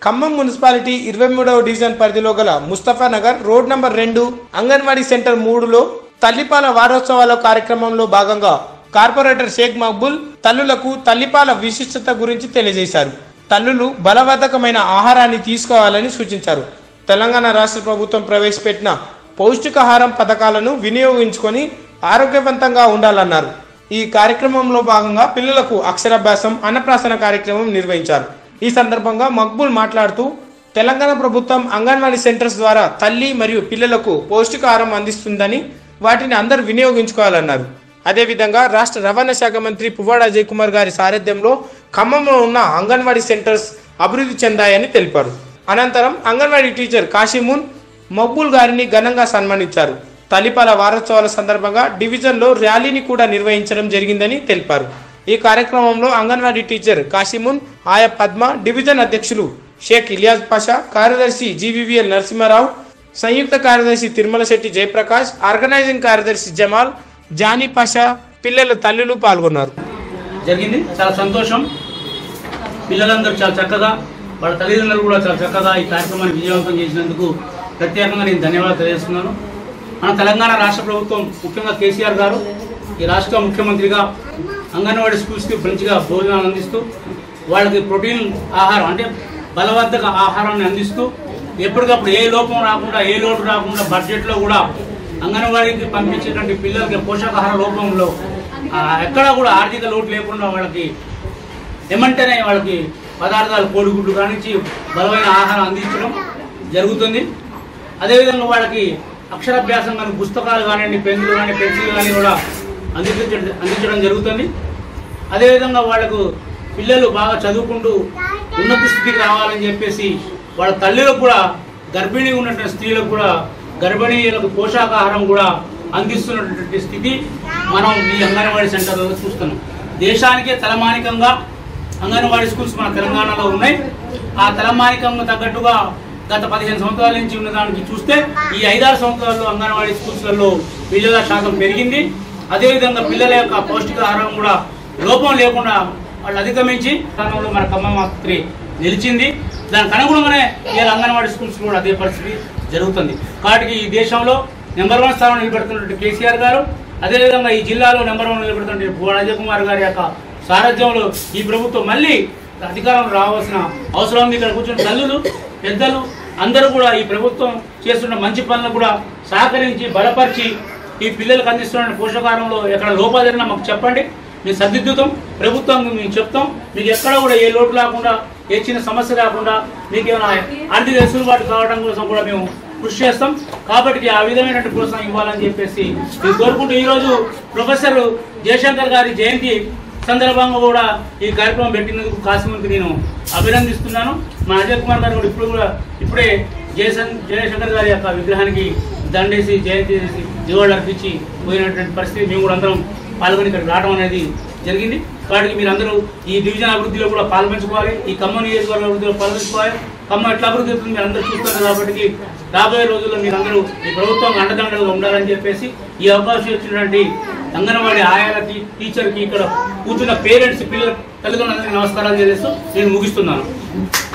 Khammam municipality ఇరవై మూడవ division పరిధిలో గల ముస్తఫా నగర్ రోడ్ నంబర్ రెండు అంగన్వాడీ సెంటర్ మూడులో తల్లిపాల వారోత్సవాల కార్యక్రమంలో భాగంగా కార్పొరేటర్ షేక్ మక్బుల్ తల్లులకు తల్లిపాల విశిష్టత గురించి తెలియజేశారు తల్లులు బలవర్ధకమైన ఆహారాన్ని తీసుకోవాలని సూచించారు తెలంగాణ రాష్ట్ర ప్రభుత్వం ప్రవేశపెట్టిన పౌష్టికాహారం పథకాలను వినియోగించుకొని ఆరోగ్యవంతంగా ఉండాలన్నారు ఈ కార్యక్రమంలో భాగంగా పిల్లలకు అక్షరాభ్యాసం అన్నప్రాసన కార్యక్రమం నిర్వహించారు ఈ సందర్భంగా మక్బుల్ మాట్లాడుతూ తెలంగాణ ప్రభుత్వం అంగన్వాడీ సెంటర్స్ ద్వారా తల్లి మరియు పిల్లలకు పౌష్టికాహారం అందిస్తుందని వాటిని అందరూ వినియోగించుకోవాలన్నారు అదేవిధంగా రాష్ట్ర రవాణా శాఖ మంత్రి పువ్వాడ అజయ్ కుమార్ గారి సారథ్యంలో ఖమ్మంలో ఉన్న అంగన్వాడీ సెంటర్స్ అభివృద్ధి చెందాయని తెలిపారు అనంతరం అంగన్వాడీ టీచర్ కాశీమున్ మక్బూల్ గారిని ఘనంగా సన్మానించారు తల్లిపాల వారోత్సవాల సందర్భంగా డివిజన్లో ర్యాలీని కూడా నిర్వహించడం జరిగిందని తెలిపారు ఈ కార్యక్రమంలో అంగన్వాడీ టీచర్ కాశీమున్ ఆయా పద్మ డివిజన్ అధ్యక్షులు షేక్ ఇలియాజ్ పాషా కార్యదర్శి జీవీవీఎల్ నరసింహారావు సంయుక్త కార్యదర్శి తిరుమల శెట్టి జయప్రకాష్ ఆర్గనైజింగ్ కార్యదర్శి జమాల్ జానీ పాషా పిల్లల తల్లులు పాల్గొన్నారు జరిగింది చాలా సంతోషం పిల్లలందరూ చాలా చక్కగా వాళ్ళ తల్లిదండ్రులు కూడా చాలా చక్కగా ఈ కార్యక్రమాన్ని విజయవంతం చేసినందుకు ప్రత్యేకంగా నేను ధన్యవాదాలు తెలియజేస్తున్నాను మన తెలంగాణ రాష్ట్ర ప్రభుత్వం ముఖ్యంగా కేసీఆర్ గారు ఈ రాష్ట్ర ముఖ్యమంత్రిగా అంగన్వాడీ స్కూల్స్కి మంచిగా భోజనాలు అందిస్తూ వాళ్ళకి ప్రోటీన్ ఆహారం అంటే బలవర్ధక ఆహారాన్ని అందిస్తూ ఎప్పటికప్పుడు ఏ లోపం రాకుండా ఏ లోటు రాకుండా బడ్జెట్లో కూడా అంగన్వాడీకి పంపించేటువంటి పిల్లలకి పోషకాహార లోపంలో ఆ, ఎక్కడా కూడా ఆర్థిక లోటు లేకుండా వాళ్ళకి ఏమంటేనే వాళ్ళకి పదార్థాలు కోడిగుడ్లు కానించి బలమైన ఆహారం అందించడం జరుగుతుంది అదేవిధంగా వాళ్ళకి అక్షరాభ్యాసం కానీ పుస్తకాలు కానివ్వండి పెన్నులు కానీ పెన్సిల్ కానీ కూడా అందించడం అందించడం జరుగుతుంది అదేవిధంగా వాళ్ళకు పిల్లలు బాగా చదువుకుంటూ ఉన్నత స్థితికి రావాలని చెప్పేసి వాళ్ళ తల్లులకు కూడా గర్భిణీ ఉన్నటువంటి స్త్రీలకు కూడా గర్భిణీలకు పోషకాహారం కూడా అందిస్తున్నటువంటి స్థితి మనం ఈ అంగన్వాడీ సెంటర్లలో చూస్తున్నాం దేశానికే తలమానికంగా అంగన్వాడీ స్కూల్స్ మన తెలంగాణలో ఉన్నాయి ఆ తలమానికంగా తగ్గట్టుగా గత పదిహేను సంవత్సరాల నుంచి ఉన్న దానికి చూస్తే ఈ ఐదారు సంవత్సరాల్లో అంగన్వాడీ స్కూల్స్లలో పిల్లల శాతం పెరిగింది అదేవిధంగా పిల్లల యొక్క పౌష్టికాహారం కూడా లోపం లేకుండా వాళ్ళు అధిగమించి స్థానంలో మన ఖమ్మం ఆసుపత్రి నిలిచింది దానికి అనుగుణంగానే ఇలా అంగన్వాడీ స్కూల్స్ కూడా అదే పరిస్థితి జరుగుతుంది కాబట్టి ఈ దేశంలో నెంబర్ వన్ స్థానం నిలబెడుతున్నటువంటి కేసీఆర్ గారు అదేవిధంగా ఈ జిల్లాలో నెంబర్ వన్ నిలబెడుతున్నటువంటి భువన అజయ్ కుమార్ గారి యొక్క సారథ్యంలో ఈ ప్రభుత్వం మళ్ళీ అధికారం రావాల్సిన అవసరం ఉంది ఇక్కడ కూర్చున్న తల్లులు పెద్దలు అందరూ కూడా ఈ ప్రభుత్వం చేస్తున్న మంచి పనులు కూడా సహకరించి బలపరిచి ఈ పిల్లలకు అందిస్తున్న పోషకాహారంలో ఎక్కడ లోపాలు జరిగినా మాకు చెప్పండి మేము సర్దిద్దుతాం ప్రభుత్వం మేము చెప్తాం మీకు ఎక్కడ కూడా ఏ లోటు లేకుండా ఏ చిన్న సమస్య లేకుండా మీకు ఏమైనా ఆర్థిక వెసులుబాటు కావడం కోసం కూడా మేము కృషి చేస్తాం కాబట్టి ఆ విధమైనటువంటి ప్రోత్సాహం ఇవ్వాలని చెప్పేసి మేము కోరుకుంటూ ఈరోజు ప్రొఫెసర్ జయశంకర్ గారి జయంతి సందర్భంగా కూడా ఈ కార్యక్రమం పెట్టినందుకు కాసిమంతి నేను అభినందిస్తున్నాను మా అజయ్ కుమార్ గారు కూడా ఇప్పుడు కూడా ఇప్పుడే జయశం జయశంకర్ గారి యొక్క విగ్రహానికి దండేసి జయంతి చేసి నివాళులు అర్పించి పోయినటువంటి పరిస్థితి మేము కూడా అందరం పాల్గొని ఇక్కడ రావడం అనేది జరిగింది కాబట్టి మీరు అందరూ ఈ డివిజన్ అభివృద్ధిలో కూడా పాల్పంచుకోవాలి ఈ ఖమ్మం నియోజకవర్గ అభివృద్ధిలో పాల్పంచుకోవాలి ఖమ్మం ఎట్లా అభివృద్ధి అవుతుంది మీరు అందరూ చూస్తున్నారు కాబట్టి రాబోయే రోజుల్లో మీరు అందరూ ఈ ప్రభుత్వం అండదండలుగా ఉండాలని చెప్పేసి ఈ అవకాశం ఇచ్చినటువంటి అంగన్వాడీ ఆయాలకి టీచర్కి ఇక్కడ కూర్చున్న పేరెంట్స్ పిల్లల తల్లిదండ్రులందరికీ నమస్కారాలు చేస్తూ నేను ముగిస్తున్నాను